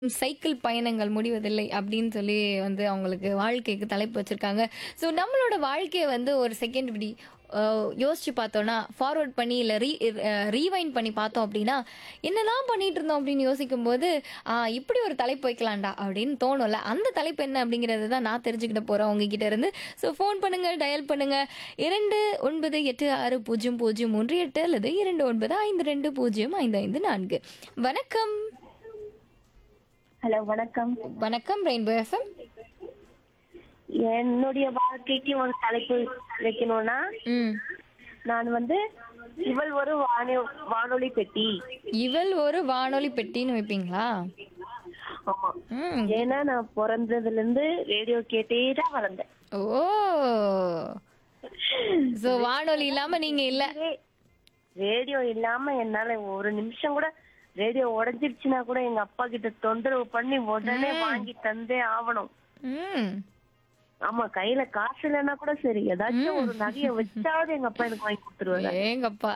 Cycle பயணங்கள் முடிவதில்லை அப்படின்னு சொல்லி வந்து அவங்களுக்கு வாழ்க்கைக்கு தலைப்பு வச்சிருக்காங்க ஸோ நம்மளோட வாழ்க்கையை வந்து ஒரு செகண்ட் இப்படி அஹ், யோசிச்சு பார்த்தோம்னா ஃபார்வர்ட் பண்ணி இல்லை ரீ ரீவைண்ட் பண்ணி பார்த்தோம் அப்படின்னா என்னெல்லாம் பண்ணிட்டு இருந்தோம் அப்படின்னு யோசிக்கும் போது ஆ, இப்படி ஒரு தலைப்பு வைக்கலாம்டா அப்படின்னு தோணும்ல அந்த தலைப்பு என்ன அப்படிங்கிறது தான் நான் தெரிஞ்சுக்கிட்ட போறேன் உங்ககிட்ட இருந்து ஸோ ஃபோன் பண்ணுங்க டயல் பண்ணுங்க இரண்டு ஒன்பது எட்டு ஆறு பூஜ்ஜியம் பூஜ்ஜியம் மூன்று எட்டு அல்லது இரண்டு ஒன்பது ஐந்து ரெண்டு பூஜ்ஜியம் ஐந்து ஐந்து நான்கு வணக்கம் ஹலோ வணக்கம் வணக்கம் ரெயின்போ எஃப்எம் என்னுடைய வாழ்க்கைக்கு ஒரு தலைப்பு வைக்கணும்னா ம் நான் வந்து இவள் ஒரு வானொ வானொலி பெட்டி இவள் ஒரு வானொலி பெட்டின்னு வைப்பீங்களா ஆமா ம் ஏன்னா நான் பிறந்ததுல இருந்து ரேடியோ கேட்டே தான் வளர்ந்தேன் ஓ ஸோ வானொலி இல்லாம நீங்க இல்ல ரேடியோ இல்லாம என்னால ஒரு நிமிஷம் கூட ரேடியோ உடைஞ்சிருச்சுன்னா கூட எங்க அப்பா கிட்ட தொந்தரவு பண்ணி உடனே வாங்கி தந்தே ஆகணும் ம் ஆமா கையில காசு இல்லைன்னா கூட சரி ஏதாச்சும் ஒரு நகைய வச்சாவது எங்க அப்பா எனக்கு வாங்கி கொடுத்துருவாரு ஏங்கப்பா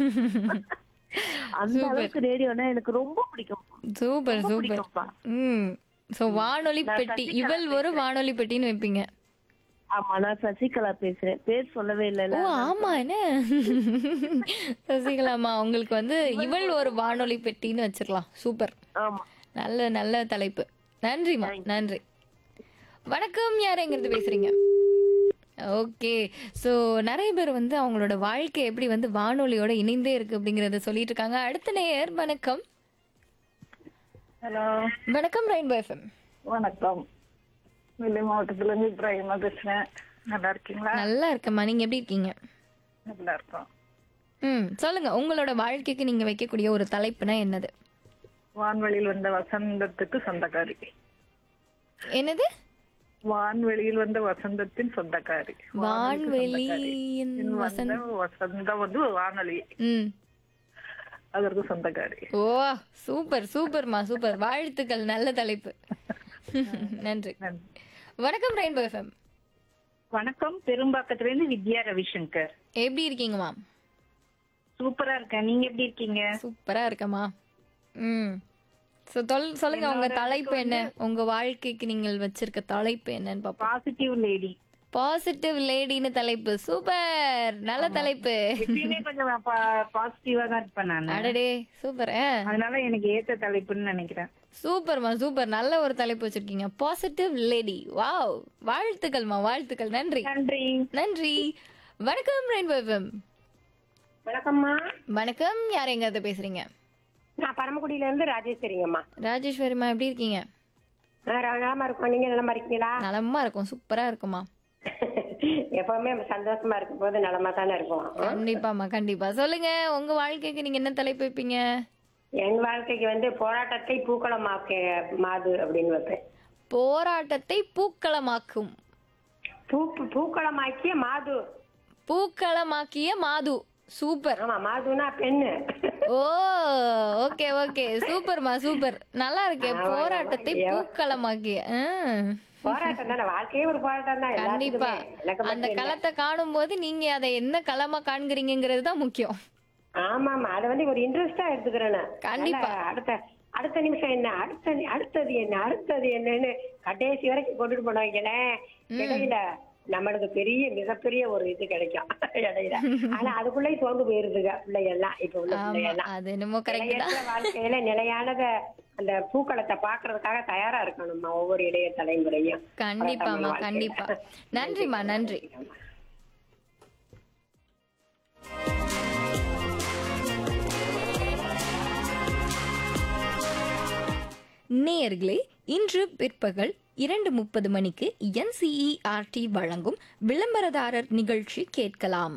அந்த அளவுக்கு ரேடியோனா எனக்கு ரொம்ப பிடிக்கும் சூப்பர் சூப்பர் பிடிக்கும்ப்பா ம் ஸோ வானொலி பெட்டி இவள் ஒரு வானொலி பெட்டின்னு வைப்பீங்க ஆமா நான் சசிகலா பேசுறேன் பேர் சொல்லவே ஓ இல்லைல்ல ஆமா என்ன சசிகலாமா உங்களுக்கு வந்து இவள் ஒரு வானொலி பெட்டின்னு வச்சிடலாம் சூப்பர் ஆமா நல்ல நல்ல தலைப்பு நன்றிம்மா நன்றி வணக்கம் யார் எங்கிறது பேசுறீங்க ஓகே ஸோ நிறைய பேர் வந்து அவங்களோட வாழ்க்கை எப்படி வந்து வானொலியோட இணைந்தே இருக்கு அப்படிங்கறத சொல்லிட்டு இருக்காங்க அடுத்த நேயர் வணக்கம் ஹலோ வணக்கம் ரெயின்போ எஃப்எம் வணக்கம் நெல்லை மாவட்டத்துல இருந்து இப்ராஹிமா பேசுறேன் நல்லா இருக்கீங்களா நல்லா இருக்கம்மா நீங்க எப்படி இருக்கீங்க நல்லா இருக்கோம் ம் சொல்லுங்க உங்களோட வாழ்க்கைக்கு நீங்க வைக்கக்கூடிய ஒரு தலைப்புனா என்னது வான்வெளியில் வந்த வசந்தத்துக்கு சொந்தக்காரி என்னது வான்வெளியில் வந்த வசந்தத்தின் சொந்தக்காரி வான்வெளியின் வந்த வசந்தம் வந்து வானொலி ம் அதற்கு சொந்தக்காரி ஓ சூப்பர் சூப்பர்மா சூப்பர் வாழ்த்துக்கள் நல்ல தலைப்பு நன்றி நன்றி. வணக்கம் ரெயின்போ எஃப்எம் வணக்கம் பெரும்பாக்கத்துல இருந்து வித்யா ரவிசங்கர் எப்படி இருக்கீங்க மேம் சூப்பரா இருக்கேன் நீங்க எப்படி இருக்கீங்க சூப்பரா இருக்கமா ம் ஸோ தொல் சொல்லுங்க உங்க தலைப்பு என்ன உங்க வாழ்க்கைக்கு நீங்கள் வச்சிருக்க தலைப்பு என்னன்னு பாப்போம் பாசிட்டிவ் லேடி பாசிட்டிவ் லேடின்னு தலைப்பு சூப்பர் நல்ல தலைப்பு எப்பயுமே கொஞ்சம் பாசிட்டிவா தான் இருப்பேன் நான் அடடே சூப்பர் அதனால எனக்கு ஏத்த தலைப்புன்னு நினைக்கிறேன் சூப்பர்மா சூப்பர் நல்ல ஒரு தலைப்பு வச்சிருக்கீங்க பாசிட்டிவ் லேடி வாவ் வாழ்த்துக்கள்மா வாழ்த்துக்கள் நன்றி நன்றி நன்றி வணக்கம் ரெயின்போ எஃப்எம் வணக்கம்மா வணக்கம் யார் எங்க பேசுறீங்க நான் பரமக்குடியில இருந்து ராஜேஸ்வரிங்கம்மா ராஜேஸ்வரிமா எப்படி இருக்கீங்க நலமா இருக்கோம் நீங்க நலமா இருக்கீங்களா நலமா இருக்கும் சூப்பரா இருக்குமா எப்பவுமே சந்தோஷமா இருக்கும் போது நலமா தானே இருக்கும் கண்டிப்பாமா கண்டிப்பா சொல்லுங்க உங்க வாழ்க்கைக்கு நீங்க என்ன தலைப்பு வைப்பீங்க என் வாழ்க்கைக்கு வந்து போராட்டத்தை பூக்களமாக்க மாது அப்படின்னு வைப்பேன் போராட்டத்தை பூக்களமாக்கும் பூ பூக்களமாக்கிய மாது பூக்களமாக்கிய மாது சூப்பர் ஆமா மாதுனா பெண்ணு ஓ ஓகே ஓகே சூப்பர்மா சூப்பர் நல்லா இருக்கே போராட்டத்தை பூக்களமாக்கிய ஆ. போராட்டம் தானே வாழ்க்கையே ஒரு போராட்டம் தான் கண்டிப்பா எல்லாத்துக்குமே. எனக்கு அந்த மட்டும் இல்ல. களத்தை காணும் போது நீங்க அதை என்ன களமா காண்கிறீங்கிறது தான் முக்கியம் ஆமா ஆமா அதை வந்து ஒரு இன்ட்ரெஸ்டா எடுத்துக்கிறேன் நான். கண்டிப்பா. நல்லா அடுத்த அடுத்த நிமிஷம் என்ன அடுத்த நி- அடுத்தது என்ன அடுத்தது என்னன்னு கடைசி வரைக்கும் கொண்டுட்டு போனாங்களே இடையில நம்மளுக்கு பெரிய மிகப்பெரிய ஒரு இது கிடைக்கும் இடையில ஆனா அதுக்குள்ளே சோர்ந்து போயிருதுங்க பிள்ளைங்க எல்லாம் இப்ப உள்ள ஆமா பிள்ளைங்க எல்லாம் அது என்னமோ கரெக்ட் தான் நிலையற்ற வாழ்க்கையில நிலையானத அந்த பூக்களத்தை பாக்குறதுக்காக தயாரா இருக்கணும் நம்ம ஒவ்வொரு இளைய தலைமுறையும் கண்டிப்பாமா வாழ்க்கை. கண்டிப்பா நன்றிமா நன்றி நேயர்களே இன்று பிற்பகல் இரண்டு முப்பது மணிக்கு என்சிஇஆர்டி வழங்கும் விளம்பரதாரர் நிகழ்ச்சி கேட்கலாம்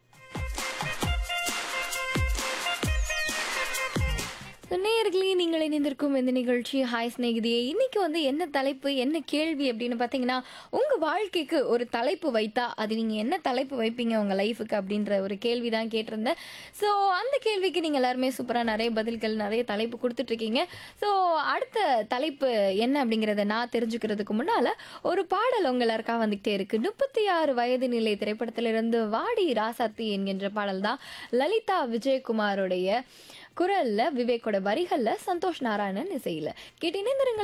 So, நேயர்களே நீங்கள் இணைந்திருக்கும் இந்த நிகழ்ச்சி ஹாய் ஸ்நேகிதியே இன்னைக்கு வந்து என்ன தலைப்பு என்ன கேள்வி அப்படின்னு பார்த்தீங்கன்னா உங்க வாழ்க்கைக்கு ஒரு தலைப்பு வைத்தா அது நீங்க என்ன தலைப்பு வைப்பீங்க உங்க லைஃபுக்கு அப்படின்ற ஒரு கேள்வி தான் கேட்டிருந்தேன் ஸோ அந்த கேள்விக்கு நீங்க எல்லாருமே சூப்பராக நிறைய பதில்கள் நிறைய தலைப்பு கொடுத்துட்டு இருக்கீங்க ஸோ அடுத்த தலைப்பு என்ன அப்படிங்கிறத நான் தெரிஞ்சுக்கிறதுக்கு முன்னால ஒரு பாடல் உங்க எல்லாருக்கா வந்துகிட்டே இருக்கு முப்பத்தி ஆறு வயது நிலை திரைப்படத்திலிருந்து வாடி ராசாத்தி என்கின்ற பாடல் தான் லலிதா விஜயகுமாரோடைய குரல்ல விவேக்கோட வரிகள்ல சந்தோஷ் நாராயணன் இசையில கேட்டு இணைந்திருங்கள்